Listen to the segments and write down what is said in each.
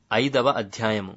ఐదవ అధ్యాయము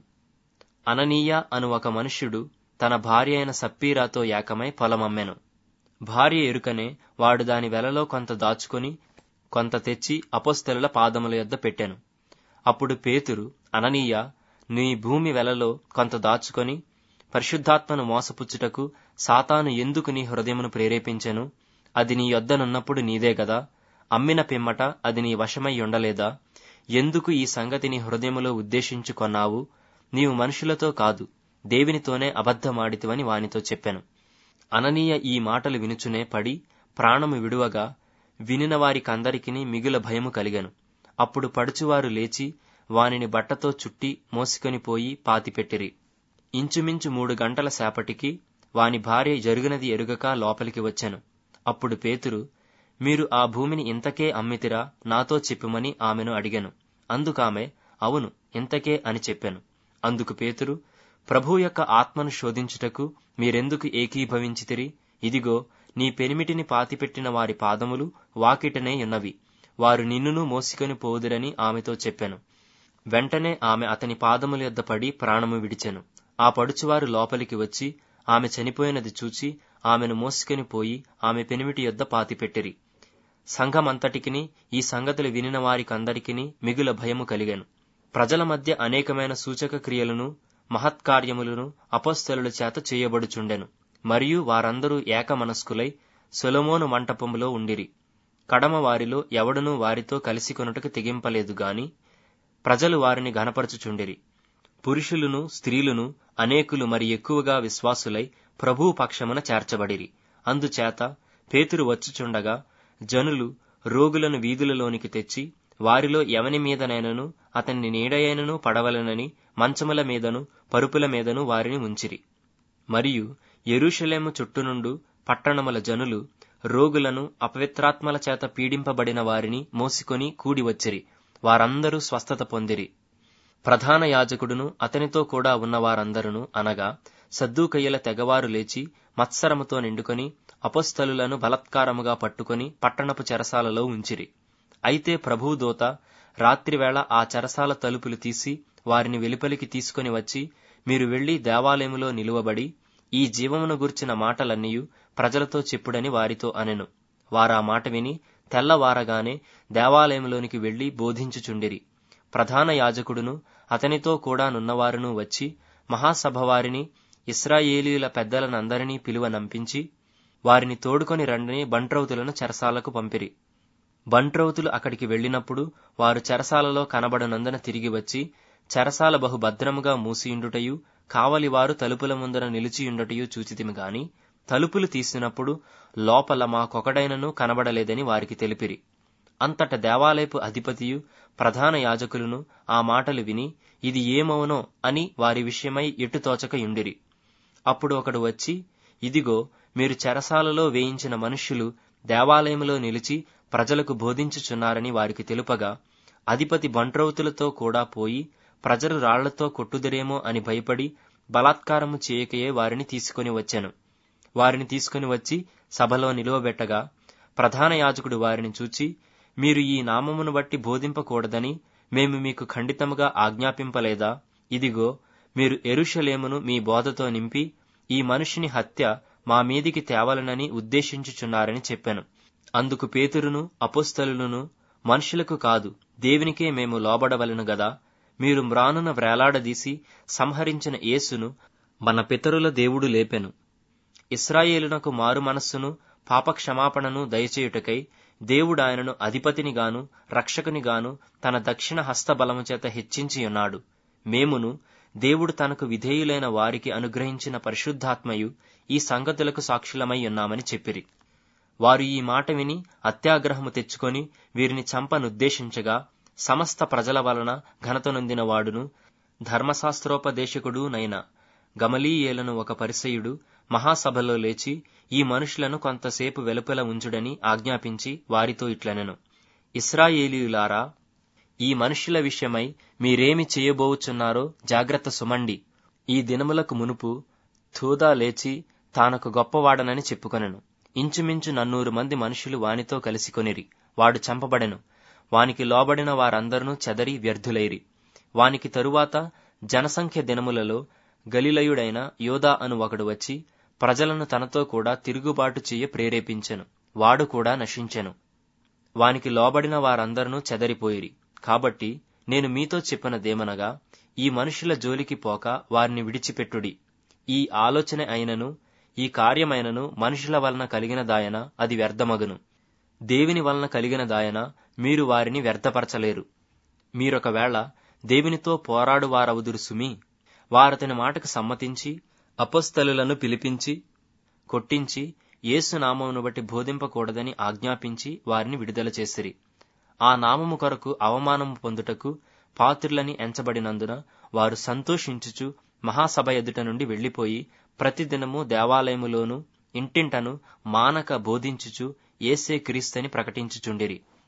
అననీయ అను ఒక మనుష్యుడు తన భార్య అయిన సప్పీరాతో ఏకమై పొలమమ్మెను భార్య ఎరుకనే వాడు దాని వెలలో కొంత దాచుకొని కొంత తెచ్చి అపోస్తలుల పాదముల యొద్ద పెట్టెను అప్పుడు పేతురు అననీయ నీ భూమి వెలలో కొంత దాచుకొని పరిశుద్ధాత్మను మోసపుచ్చుటకు సాతాను ఎందుకు నీ హృదయమును ప్రేరేపించెను అది నీ యొద్దనున్నప్పుడు నీదే గదా అమ్మిన పిమ్మట అది నీ వశమై ఉండలేదా ఎందుకు ఈ సంగతి నీ హృదయములో ఉద్దేశించుకొన్నావు నీవు మనుషులతో కాదు దేవునితోనే అబద్ధమాడితివని వానితో చెప్పెను అననీయ ఈ మాటలు వినుచునే పడి ప్రాణము విడువగా వినిన వారికందరికిని మిగుల భయము కలిగెను అప్పుడు పడుచువారు లేచి వానిని బట్టతో చుట్టి మోసుకొని పోయి పాతిపెట్టిరి ఇంచుమించు మూడు గంటల సేపటికి వాని భార్య జరుగునది ఎరుగక లోపలికి వచ్చెను అప్పుడు పేతురు మీరు ఆ భూమిని ఇంతకే అమ్మితిరా నాతో చెప్పుమని ఆమెను అడిగెను అందుకామె అవును ఇంతకే అని చెప్పెను అందుకు పేతురు ప్రభు యొక్క ఆత్మను శోధించుటకు మీరెందుకు ఏకీభవించితిరి ఇదిగో నీ పెనిమిటిని పాతిపెట్టిన వారి పాదములు వాకిటనే ఉన్నవి వారు నిన్నును మోసికొని పోదురని ఆమెతో చెప్పెను వెంటనే ఆమె అతని పాదముల యొద్ద పడి ప్రాణము విడిచెను ఆ పడుచువారు లోపలికి వచ్చి ఆమె చనిపోయినది చూచి ఆమెను మోసుకొని పోయి ఆమె పెనిమిటి యొద్ద పాతిపెట్టిరి సంఘమంతటికిని ఈ సంగతులు వినిన వారికందరికిని మిగుల భయము కలిగెను ప్రజల మధ్య అనేకమైన సూచక క్రియలను మహత్కార్యములను అపస్థలుల చేత చేయబడుచుండెను మరియు వారందరూ ఏకమనస్కులై సొలమోను మంటపములో ఉండిరి కడమ వారిలో ఎవడునూ వారితో కలిసి కొనుటకు తెగింపలేదు గాని ప్రజలు వారిని గనపరచుచుండిరి పురుషులను స్త్రీలను అనేకులు మరి ఎక్కువగా విశ్వాసులై ప్రభువు పక్షమున చేర్చబడిరి అందుచేత పేతురు వచ్చుచుండగా జనులు రోగులను వీధులలోనికి తెచ్చి వారిలో ఎవని మీదనైనను అతన్ని నీడయైనను పడవలనని మంచముల మీదను పరుపుల మీదను వారిని ఉంచిరి మరియు ఎరుషలేము చుట్టునుండు పట్టణముల జనులు రోగులను అపవిత్రాత్మల చేత పీడింపబడిన వారిని మోసికొని కూడి వచ్చిరి వారందరూ స్వస్థత పొందిరి ప్రధాన యాజకుడును అతనితో కూడా ఉన్నవారందరును అనగా సద్దూకయ్యల తెగవారు లేచి మత్సరముతో నిండుకొని అపస్థలులను బలత్కారముగా పట్టుకొని పట్టణపు చెరసాలలో ఉంచిరి అయితే ప్రభుదూత రాత్రివేళ ఆ చెరసాల తలుపులు తీసి వారిని వెలుపలికి తీసుకొని వచ్చి మీరు వెళ్లి దేవాలయములో నిలువబడి ఈ జీవమును గుర్చిన మాటలన్నీయు ప్రజలతో చెప్పుడని వారితో అనెను వారా మాట విని తెల్లవారగానే దేవాలయంలోనికి వెళ్లి బోధించుచుండిరి ప్రధాన యాజకుడును అతనితో కూడా నున్నవారును వచ్చి మహాసభ వారిని ఇస్రాయేలీల పెద్దలనందరినీ పిలువ నంపించి వారిని తోడుకొని రండని బంట్రౌతులను చెరసాలకు పంపిరి బంట్రౌతులు అక్కడికి వెళ్లినప్పుడు వారు చెరసాలలో కనబడనందున తిరిగి వచ్చి చెరసాల బహు భద్రముగా మూసియుండుటయు కావలివారు తలుపుల ముందర నిలిచియుండుటయు చూచితిమి గాని తలుపులు తీసినప్పుడు లోపల మాకొకడైనను కనబడలేదని వారికి తెలిపిరి అంతట దేవాలయపు అధిపతియు ప్రధాన యాజకులను ఆ మాటలు విని ఇది ఏమవునో అని వారి విషయమై ఎటుతోచక యుండిరి అప్పుడు ఒకడు వచ్చి ఇదిగో మీరు చెరసాలలో వేయించిన మనుష్యులు దేవాలయములో నిలిచి ప్రజలకు బోధించుచున్నారని వారికి తెలుపగా అధిపతి బంట్రౌతులతో కూడా పోయి ప్రజలు రాళ్లతో కొట్టుదిరేమో అని భయపడి బలాత్కారము చేయకయే వారిని తీసుకొని వచ్చెను వారిని తీసుకొని వచ్చి సభలో నిలువబెట్టగా ప్రధాన యాజకుడు వారిని చూచి మీరు ఈ నామమును బట్టి బోధింపకూడదని మేము మీకు ఖండితముగా ఆజ్ఞాపింపలేదా ఇదిగో మీరు ఎరుషలేమును మీ బోధతో నింపి ఈ మనుషుని హత్య మా మీదికి తేవలనని ఉద్దేశించుచున్నారని చెప్పాను అందుకు పేతురును అపోస్తలులను మనుషులకు కాదు దేవునికే మేము లోబడవలను గదా మీరు మ్రానున వ్రేలాడదీసి సంహరించిన యేసును మన పితరుల దేవుడు లేపెను ఇస్రాయేలునకు మారు మనస్సును పాపక్షమాపణను దయచేయుటకై దేవుడు ఆయనను అధిపతినిగాను రక్షకునిగాను తన దక్షిణ హస్తబలము చేత హెచ్చించి ఉన్నాడు మేమును దేవుడు తనకు విధేయులైన వారికి అనుగ్రహించిన పరిశుద్ధాత్మయు ఈ సంగతులకు సాక్షులమై ఉన్నామని చెప్పిరి వారు ఈ మాట విని అత్యాగ్రహము తెచ్చుకొని వీరిని చంపనుద్దేశించగా సమస్త ప్రజల వలన ఘనత నొందిన వాడును ధర్మశాస్త్రోపదేశకుడు నైన గమలీయేలను ఒక పరిసయుడు మహాసభలో లేచి ఈ మనుషులను కొంతసేపు వెలుపల ఉంచుడని ఆజ్ఞాపించి వారితో ఇట్లనెను ఇస్రాయేలీయులారా ఈ మనుష్యుల విషయమై మీరేమి చేయబోవుచున్నారో జాగ్రత్త సుమండి ఈ దినములకు మునుపు థూదా లేచి తానొక గొప్పవాడనని చెప్పుకొనెను ఇంచుమించు నన్నూరు మంది మనుషులు వానితో కలిసి కొనిరి వాడు చంపబడెను వానికి లోబడిన వారందరూ చెదరి వ్యర్థులైరి వానికి తరువాత జనసంఖ్య దినములలో గలిలయుడైన యోధా అను ఒకడు వచ్చి ప్రజలను తనతో కూడా తిరుగుబాటు చెయ్య ప్రేరేపించెను వాడు కూడా నశించెను వానికి లోబడిన వారందరూ చెదరిపోయిరి కాబట్టి నేను మీతో చెప్పినదేమనగా ఈ మనుషుల జోలికి పోక వారిని విడిచిపెట్టుడి ఈ ఆలోచన అయినను ఈ కార్యమైనను మనుషుల వలన కలిగిన దాయన అది వ్యర్థమగును దేవుని వలన కలిగిన దాయన మీరు వారిని వ్యర్థపరచలేరు మీరొకవేళ దేవునితో పోరాడు వారవుదురు సుమి వారతని మాటకు సమ్మతించి అపస్థలులను పిలిపించి కొట్టించి యేసు నామమును బట్టి బోధింపకూడదని ఆజ్ఞాపించి వారిని విడుదల చేసిరి ఆ నామము కొరకు అవమానము పొందుటకు పాత్రులని ఎంచబడినందున వారు సంతోషించుచు మహాసభ ఎదుట నుండి వెళ్లిపోయి ప్రతిదినము దేవాలయములోను ఇంటింటను మానక బోధించుచు ఏసే క్రీస్తని ప్రకటించుచుండిరి